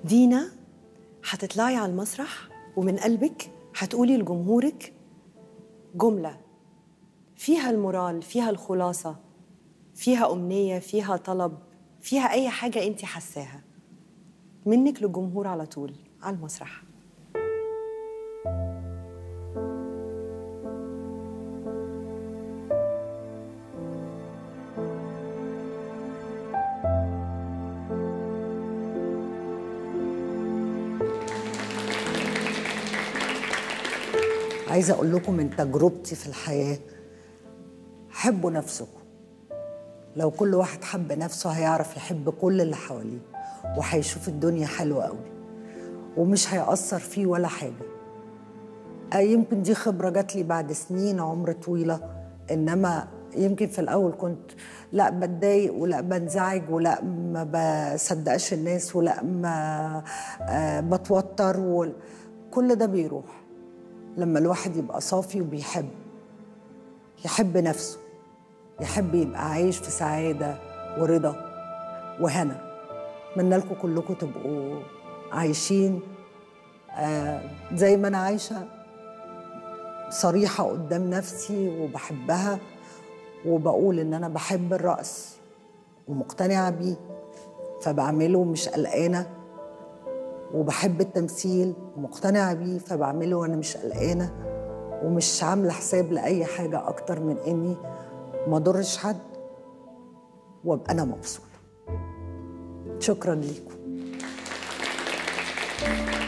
دينا هتطلعي على المسرح ومن قلبك هتقولي لجمهورك جملة فيها المورال فيها الخلاصة فيها أمنية فيها طلب فيها أي حاجة أنت حساها منك للجمهور على طول على المسرح عايزه اقول لكم من تجربتي في الحياه حبوا نفسكم لو كل واحد حب نفسه هيعرف يحب كل اللي حواليه وهيشوف الدنيا حلوه قوي ومش هيأثر فيه ولا حاجه آه، يمكن دي خبره جات لي بعد سنين عمر طويله انما يمكن في الاول كنت لا بتضايق ولا بنزعج ولا ما بصدقش الناس ولا ما آه، بتوتر ولا كل ده بيروح لما الواحد يبقى صافي وبيحب يحب نفسه يحب يبقى عايش في سعادة ورضا وهنا أتمنى لكم كلكم تبقوا عايشين آه زي ما أنا عايشة صريحة قدام نفسي وبحبها وبقول إن أنا بحب الرقص ومقتنعة بيه فبعمله مش قلقانة وبحب التمثيل ومقتنعة بيه فبعمله وأنا مش قلقانة ومش عاملة حساب لأي حاجة أكتر من إني ما ضرش حد وأبقى أنا مبسوطة شكرا ليكم